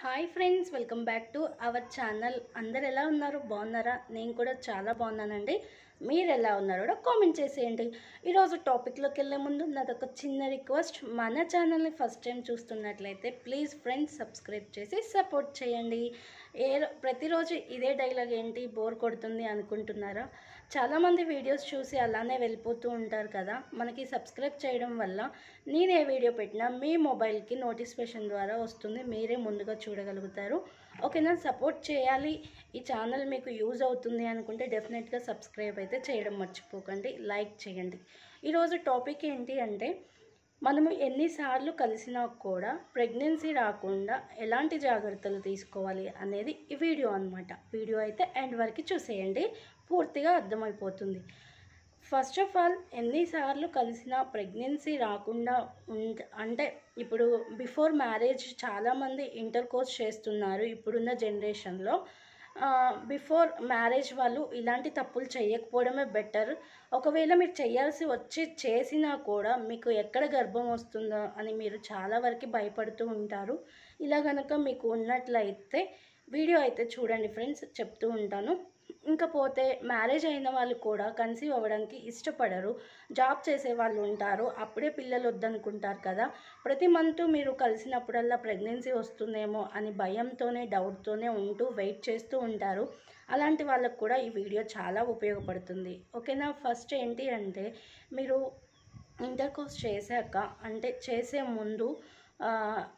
hi friends welcome back to our channel అందరు ఎలా ఉన్నారు బాగున్నారా నేను కూడా చాలా బాగున్నానండి మీరు ఎలా ఉన్నారో కూడా కామెంట్ చేసేయండి ఈరోజు టాపిక్లోకి వెళ్ళే ముందు నాదొక చిన్న రిక్వెస్ట్ మన ఛానల్ని ఫస్ట్ టైం చూస్తున్నట్లయితే ప్లీజ్ ఫ్రెండ్స్ సబ్స్క్రైబ్ చేసి సపోర్ట్ చేయండి ఏ రో- ప్రతిరోజు ఇదే డైలాగ్ ఏంటి బోర్ కొడుతుంది అనుకుంటున్నారా చాలామంది వీడియోస్ చూసి అలానే వెళ్ళిపోతూ ఉంటారు కదా మనకి సబ్స్క్రైబ్ చేయడం వల్ల నేను ఏ వీడియో పెట్టినా మీ మొబైల్కి నోటిఫికేషన్ ద్వారా వస్తుంది మీరే ముందుగా చూడగలుగుతారు ఓకేనా సపోర్ట్ చేయాలి ఈ ఛానల్ మీకు యూజ్ అవుతుంది అనుకుంటే డెఫినెట్గా సబ్స్క్రైబ్ అయితే చేయడం మర్చిపోకండి లైక్ చేయండి ఈరోజు టాపిక్ ఏంటి అంటే మనము ఎన్నిసార్లు కలిసినా కూడా ప్రెగ్నెన్సీ రాకుండా ఎలాంటి జాగ్రత్తలు తీసుకోవాలి అనేది ఈ వీడియో అనమాట వీడియో అయితే ఎండ్ వరకు చూసేయండి పూర్తిగా అర్థమైపోతుంది ఫస్ట్ ఆఫ్ ఆల్ ఎన్నిసార్లు కలిసినా ప్రెగ్నెన్సీ రాకుండా ఉంట అంటే ఇప్పుడు బిఫోర్ మ్యారేజ్ చాలామంది ఇంటర్ కోర్స్ చేస్తున్నారు ఇప్పుడున్న జనరేషన్లో బిఫోర్ మ్యారేజ్ వాళ్ళు ఇలాంటి తప్పులు చేయకపోవడమే బెటర్ ఒకవేళ మీరు చేయాల్సి వచ్చి చేసినా కూడా మీకు ఎక్కడ గర్భం వస్తుందో అని మీరు చాలా వరకు భయపడుతూ ఉంటారు ఇలా కనుక మీకు ఉన్నట్లయితే వీడియో అయితే చూడండి ఫ్రెండ్స్ చెప్తూ ఉంటాను ఇంకా పోతే మ్యారేజ్ అయిన వాళ్ళు కూడా కన్సీవ్ అవ్వడానికి ఇష్టపడరు జాబ్ చేసే వాళ్ళు ఉంటారు అప్పుడే పిల్లలు వద్దనుకుంటారు కదా ప్రతి మంత్ మీరు కలిసినప్పుడల్లా ప్రెగ్నెన్సీ వస్తుందేమో అని భయంతోనే డౌట్తోనే ఉంటూ వెయిట్ చేస్తూ ఉంటారు అలాంటి వాళ్ళకు కూడా ఈ వీడియో చాలా ఉపయోగపడుతుంది ఓకేనా ఫస్ట్ ఏంటి అంటే మీరు ఇంటర్ కోర్స్ చేశాక అంటే చేసే ముందు ఆ,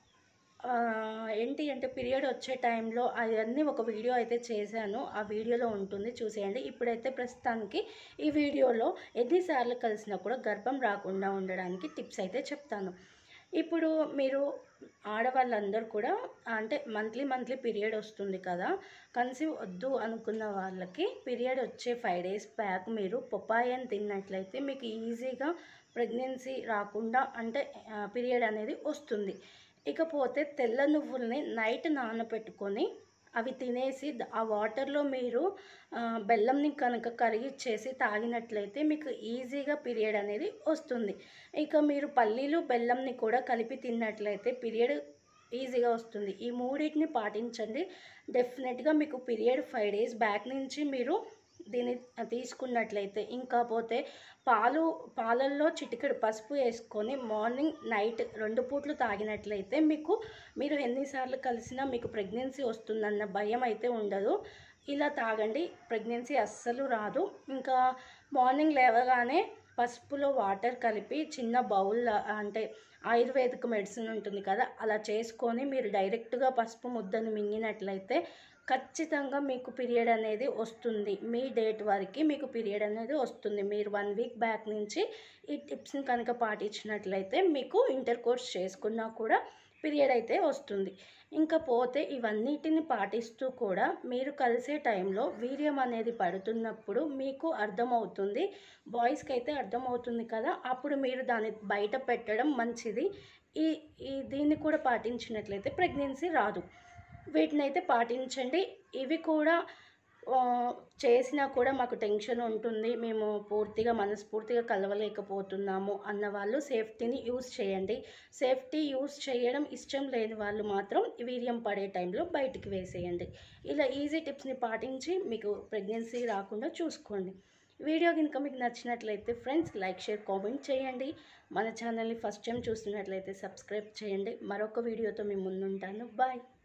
ఆ, ఏంటి అంటే పీరియడ్ వచ్చే టైంలో అవన్నీ ఒక వీడియో అయితే చేశాను ఆ వీడియోలో ఉంటుంది చూసేయండి ఇప్పుడైతే ప్రస్తుతానికి ఈ వీడియోలో ఎన్నిసార్లు కలిసినా కూడా గర్భం రాకుండా ఉండడానికి టిప్స్ అయితే చెప్తాను ఇప్పుడు మీరు ఆడవాళ్ళందరూ కూడా అంటే మంత్లీ మంత్లీ పీరియడ్ వస్తుంది కదా కన్సీవ్ వద్దు అనుకున్న వాళ్ళకి పీరియడ్ వచ్చే ఫైవ్ డేస్ బ్యాక్ మీరు పొపాయన్ తిన్నట్లయితే మీకు ఈజీగా ప్రెగ్నెన్సీ రాకుండా అంటే పీరియడ్ అనేది వస్తుంది ఇకపోతే తెల్ల నువ్వుల్ని నైట్ నానబెట్టుకొని అవి తినేసి ద- ఆ వాటర్లో మీరు ఆ, బెల్లంని కనుక కరిగిచ్చేసి తాగినట్లయితే మీకు ఈజీగా పీరియడ్ అనేది వస్తుంది ఇక మీరు పల్లీలు బెల్లంని కూడా కలిపి తిన్నట్లయితే పీరియడ్ ఈజీగా వస్తుంది ఈ మూడింటిని పాటించండి డెఫినెట్గా మీకు పీరియడ్ ఫైవ్ డేస్ బ్యాక్ నుంచి మీరు దీన్ని తీసుకున్నట్లయితే ఇంకా పోతే పాలు పాలల్లో చిటికెడు పసుపు వేసుకొని మార్నింగ్ నైట్ రెండు పూట్లు తాగినట్లయితే మీకు మీరు ఎన్నిసార్లు కలిసినా మీకు ప్రెగ్నెన్సీ వస్తుందన్న భయం అయితే ఉండదు ఇలా తాగండి ప్రెగ్నెన్సీ అస్సలు రాదు ఇంకా మార్నింగ్ లేవగానే పసుపులో వాటర్ కలిపి చిన్న బౌల్ అంటే ఆయుర్వేదిక్ మెడిసిన్ ఉంటుంది కదా అలా చేసుకొని మీరు డైరెక్ట్గా పసుపు ముద్దను మింగినట్లయితే ఖచ్చితంగా మీకు పీరియడ్ అనేది వస్తుంది మీ డేట్ వరకు మీకు పీరియడ్ అనేది వస్తుంది మీరు వన్ వీక్ బ్యాక్ నుంచి ఈ టిప్స్ని కనుక పాటించినట్లయితే మీకు ఇంటర్ కోర్స్ చేసుకున్నా కూడా పీరియడ్ అయితే వస్తుంది ఇంకా పోతే ఇవన్నిటిని పాటిస్తూ కూడా మీరు కలిసే టైంలో వీర్యం అనేది పడుతున్నప్పుడు మీకు అర్థమవుతుంది బాయ్స్కి అయితే అర్థమవుతుంది కదా అప్పుడు మీరు దాన్ని బయట పెట్టడం మంచిది ఈ ఈ దీన్ని కూడా పాటించినట్లయితే ప్రెగ్నెన్సీ రాదు వీటిని అయితే పాటించండి ఇవి కూడా ఆ, చేసినా కూడా మాకు టెన్షన్ ఉంటుంది మేము పూర్తిగా మనస్ఫూర్తిగా కలవలేకపోతున్నాము అన్న వాళ్ళు సేఫ్టీని యూస్ చేయండి సేఫ్టీ యూస్ చేయడం ఇష్టం లేని వాళ్ళు మాత్రం వీర్యం పడే టైంలో బయటికి వేసేయండి ఇలా ఈజీ టిప్స్ని పాటించి మీకు ప్రెగ్నెన్సీ రాకుండా చూసుకోండి వీడియో కనుక మీకు నచ్చినట్లయితే ఫ్రెండ్స్ లైక్ షేర్ కామెంట్ చేయండి మన ఛానల్ని ఫస్ట్ టైం చూస్తున్నట్లయితే సబ్స్క్రైబ్ చేయండి మరొక వీడియోతో మీ ముందుంటాను బాయ్